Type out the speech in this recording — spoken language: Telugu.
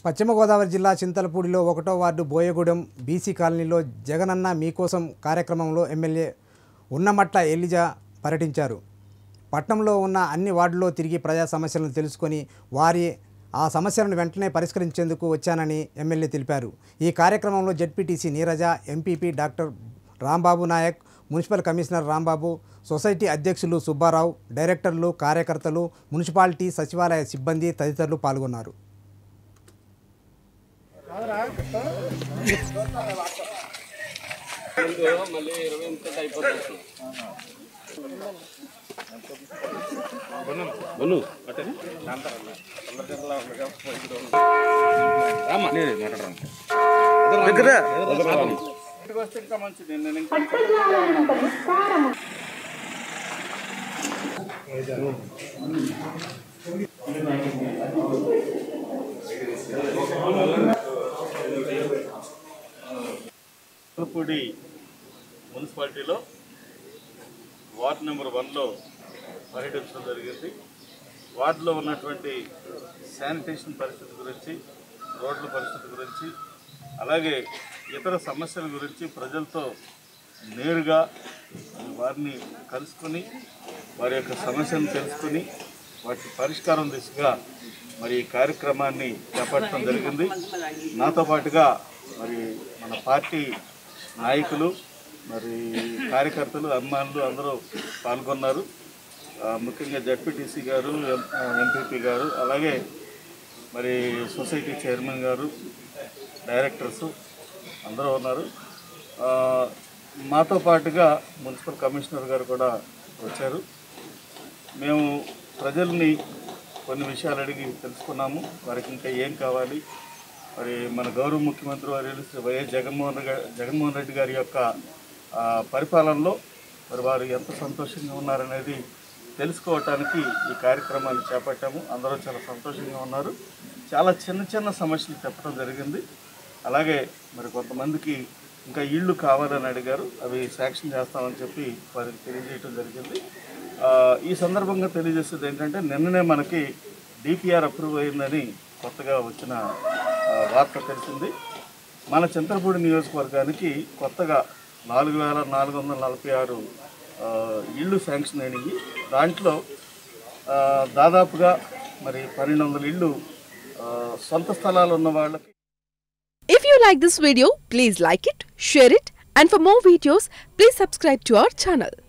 పశ్చిమ గోదావరి జిల్లా చింతలపూడిలో ఒకటో వార్డు బోయగూడెం బీసీ కాలనీలో జగనన్న మీకోసం కార్యక్రమంలో ఎమ్మెల్యే ఉన్నమట్ల ఎలిజా పర్యటించారు పట్టణంలో ఉన్న అన్ని వార్డుల్లో తిరిగి ప్రజా సమస్యలను తెలుసుకొని వారి ఆ సమస్యలను వెంటనే పరిష్కరించేందుకు వచ్చానని ఎమ్మెల్యే తెలిపారు ఈ కార్యక్రమంలో ZPTC Neeraja MPP doctor Rambabu Naik municipal commissioner Rambabu society అధ్యక్షులు సుబ్బారావు డైరెక్టర్లు కార్యకర్తలు మున్సిపాలిటీ సచివాలయ సిబ్బంది తదితరులు పాల్గొన్నారు పూడి మున్సిపాలిటీలో వార్డు నెంబర్ వన్లో పర్యటించడం జరిగింది వార్డులో ఉన్నటువంటి శానిటేషన్ పరిస్థితి గురించి రోడ్ల పరిస్థితి గురించి అలాగే ఇతర సమస్యల గురించి ప్రజలతో నేరుగా వారిని కలుసుకొని వారి యొక్క సమస్యను తెలుసుకొని వాటి పరిష్కారం దిశగా మరి ఈ కార్యక్రమాన్ని చేపట్టడం జరిగింది నాతో పాటుగా మరి మన పార్టీ నాయకులు మరి కార్యకర్తలు అభిమానులు అందరూ పాల్గొన్నారు ఆ, ముఖ్యంగా జడ్పీటీసీ గారు ఎంపీపీ గారు అలాగే మరి సొసైటీ చైర్మన్ గారు డైరెక్టర్స్ అందరూ ఉన్నారు ఆ, మాతో పాటుగా మున్సిపల్ కమిషనర్ గారు కూడా వచ్చారు మేము ప్రజల్ని కొన్ని విషయాలు అడిగి తెలుసుకున్నాము వారికి ఇంకా ఏం కావాలి మరి మన గౌరవ ముఖ్యమంత్రి వారు శ్రీ వైఎస్ జగన్మోహన్ గా- జగన్మోహన్ రెడ్డి గారి యొక్క ఆ, పరిపాలనలో మరి వారు ఎంత సంతోషంగా ఉన్నారనేది తెలుసుకోవటానికి ఈ కార్యక్రమాన్ని చేపట్టాము అందరూ చాలా సంతోషంగా ఉన్నారు చాలా చిన్న చిన్న సమస్యలు చెప్పడం జరిగింది అలాగే మరి కొంతమందికి ఇంకా ఇళ్ళు కావాలని అడిగారు అవి శాంక్షన్ చేస్తామని చెప్పి వారికి తెలియజేయడం జరిగింది ఆ, ఈ సందర్భంగా తెలియజేసేది ఏంటంటే నిన్ననే మనకి డిపిఆర్ అప్రూవ్ అయిందని కొత్తగా వచ్చిన ఆ, వార్త తెలిసింది మన చింతలపూడి నియోజకవర్గానికి కొత్తగా నాలుగు వేల నాలుగు వందల నలభై ఆరు ఆ, ఇళ్ళు శాంక్షన్ అయినాయి దాంట్లో ఆ, దాదాపుగా మరి పన్నెండు వందల ఇళ్ళు ఆ, సొంత స్థలాలు ఉన్న వాళ్ళకి If you like this video, please like it, share it, and for more videos, please subscribe to our channel.